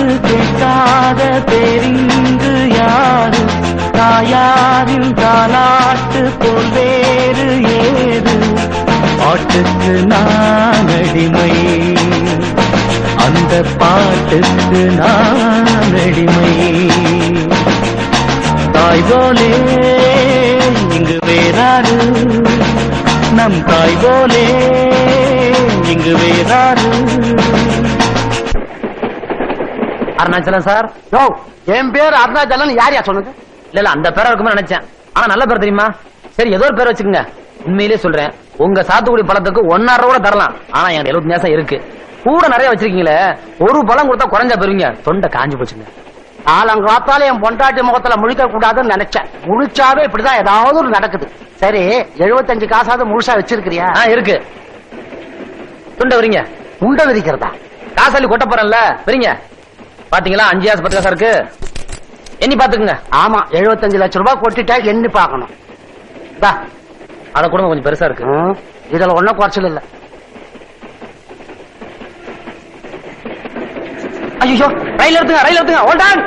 கேட்காத பேரிங்கு யாரு தாயாரின் தாலாட்டு போல் வேறு ஏது பாட்டுக்கு நான் அடிமை அந்த பாட்டுக்கு நான் அடிமை தாய் போலே இங்கு வேறாரு நம் தாய் போலே இங்கு வேறாரு அருணாச்சலம் சார் யோ என் பேர் அருணாச்சலன் யார் யா சொன்னது இல்ல இல்ல அந்த பேரா இருக்குமே நினைச்சேன் ஆனா நல்ல பேர் தெரியுமா சரி ஏதோ ஒரு பேர் வச்சுக்கோங்க உண்மையிலேயே சொல்றேன் உங்க சாத்துக்குடி பழத்துக்கு ஒன்னாயிரம் கூட தரலாம் ஆனா எனக்கு எழுபத்தி நேசம் இருக்கு கூட நிறைய வச்சிருக்கீங்களே ஒரு பழம் கொடுத்தா குறைஞ்சா பெறுவீங்க தொண்டை காஞ்சு போச்சுங்க காலங்காத்தால என் பொண்டாட்டி முகத்துல முழிக்க கூடாதுன்னு நினைச்சேன் முழிச்சாவே இப்படிதான் ஏதாவது ஒரு நடக்குது சரி எழுபத்தஞ்சு காசாவது முழுசா வச்சிருக்கிறியா ஆ இருக்கு துண்டை வரீங்க உண்ட விரிக்கிறதா காசாலி கொட்ட போறேன்ல வரீங்க பாத்தீங்களா அஞ்சு காசு பத்து காசா இருக்கு எண்ணி பாத்துக்குங்க ஆமா எழுபத்தஞ்சு லட்சம் ரூபாய் கொட்டிட்டா எண்ணி பார்க்கணும் தா. அத கூட கொஞ்சம் பெருசா இருக்கு ம், இதுல ஒன்னும் குறைச்சல் இல்ல ஐயோ ரயில் எடுத்துங்க ரயில் எடுத்துங்க ஓல்டான்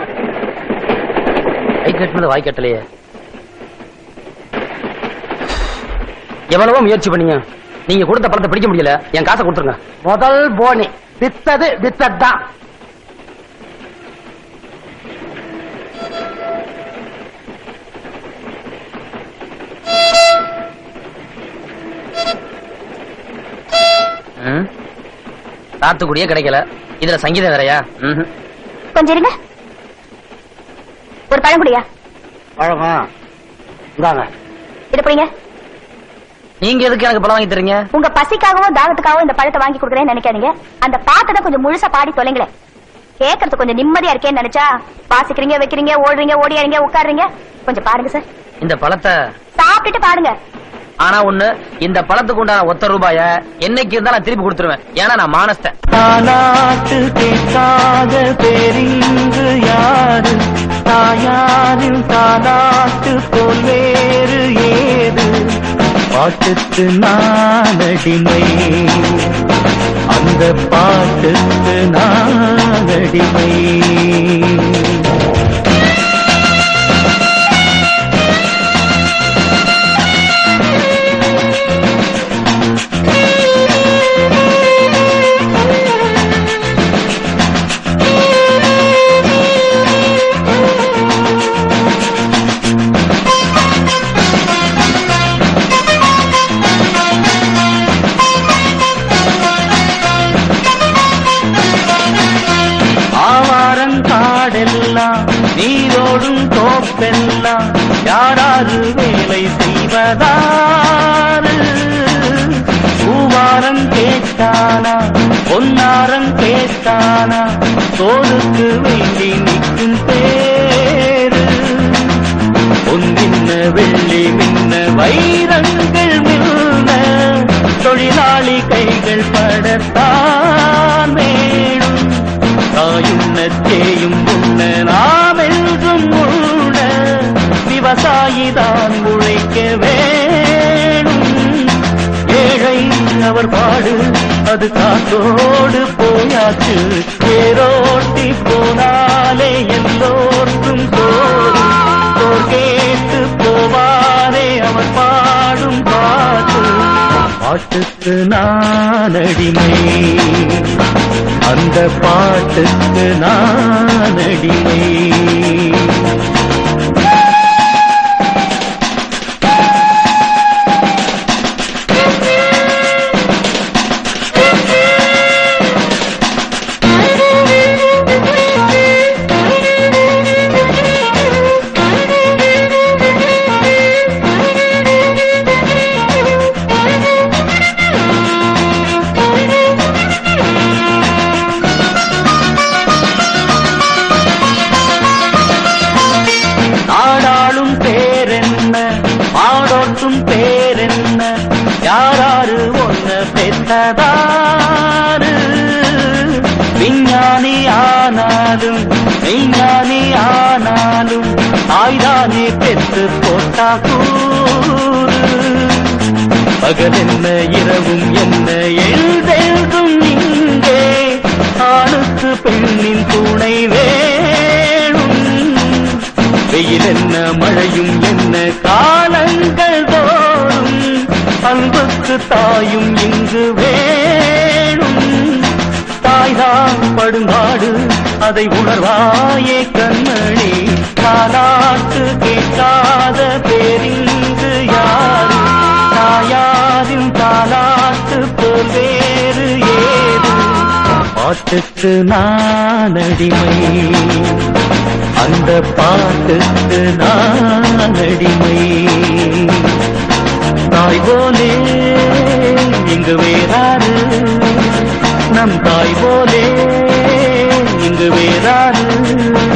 கை கட்டுனது வாய் கட்டலையே எவ்வளவோ முயற்சி பண்ணீங்க நீங்க கொடுத்த பணத்தை பிடிக்க முடியல என் காசை கொடுத்துருங்க முதல் போனி வித்தது வித்ததுதான் ம். சாத்துக்குடியே கிடைக்கல இதுல சங்கீதம் வேறயா ம்ஹும். கொஞ்சம் இருங்க ஒரு பழம் குடியா பழமா இந்தாங்க இது புடிங்க நீங்க எதுக்கு எனக்கு பழம் வாங்கி தரீங்க உங்க பசிக்காகவும் தாகத்துக்காகவும் இந்த பழத்தை வாங்கி கொடுக்குறேன்னு நினைக்காதீங்க அந்த பாட்டை கொஞ்சம் முழுசா பாடி தொலைங்களேன் கேட்கறது கொஞ்சம் நிம்மதியா இருக்கேன்னு நினைச்சா வாசிக்கிறீங்க வைக்கிறீங்க ஓடுறீங்க ஓடியாறீங்க உட்காருறீங்க கொஞ்சம் பாருங்க சார் இந்த பழத்தை சாப்பிட்டுட்டு பாடுங்க ஆனா ஒண்ணு இந்த பழத்துக்கு உண்டான ஒத்த ரூபாய என்னைக்கு இருந்தா நான் திருப்பி கொடுத்துருவேன் ஏன்னா நான் மானஸ்தன் தாலாட்டு கேட்காத பேரிங்கு யாரு தாயாரின் தாலாட்டு போல் வேறு ஏது பாட்டுக்கு நான் அடிமை அந்த பாட்டுக்கு நான் அடிமை ஆவாரங்காடெல்லாம் நீரோடும் தோப்பெல்லாம் யாராரு வேலை செய்வதாரு பூவாரம் கேட்டானா பொன்னாரம் கேட்டானா தோலுக்கு வேண்டி நிற்கும் பேரு பொன்னின்ன வெள்ளி மின்ன வைரங்கள் மின்ன தொழிலாளி கைகள் படத்தான் வேணும் தாயுண்ண தேயும் உண்ண நாம் என்றும் உண்ண விவசாயிதான் உழைக்க வேணும் ஏழை அவர் பாடு அது காத்தோடு போயாச்சு தேரோட்டி போனாலே எல்லோருக்கும் சோறு சோர் கேட்டு போவாரே அவர் பாடும் பாட்டு பாட்டுக்கு நான் அடிமை அந்த பாட்டுக்கு நான் அடிமை நாடாளும் பேரென்ன மாடோட்டும் பேரென்ன யாராரு ஒன்ன பெற்றதாரு விஞ்ஞானி ஆனாலும் விஞ்ஞானி ஆனாலும் ஆய்தானே பெற்று போட்டா கூறு பகல் என்ன இரவும் என்ன எழுதெழுதும் இங்கே ஆணுக்கு வாழ்வுக்கு பெண்ணின் துணை வேணும் வெயில் என்ன மழையும் என்ன காலங்கள் தோறும் அன்புக்கு தாயும் இங்கு வேணும் தாய்தான் படும்பாடு அதை உணர்வாயே கண்மணி தாலாட்டு கேட்காத பேரிங்கு யாரு தாயாரின் தாலாட்டு போல் வேறு ஏது பாட்டுக்கு நான் அடிமை அந்த பாட்டுக்கு நான் அடிமை தாய் போலே இங்கு வேறாரு நம் தாய் போலே இங்கு வேறாரு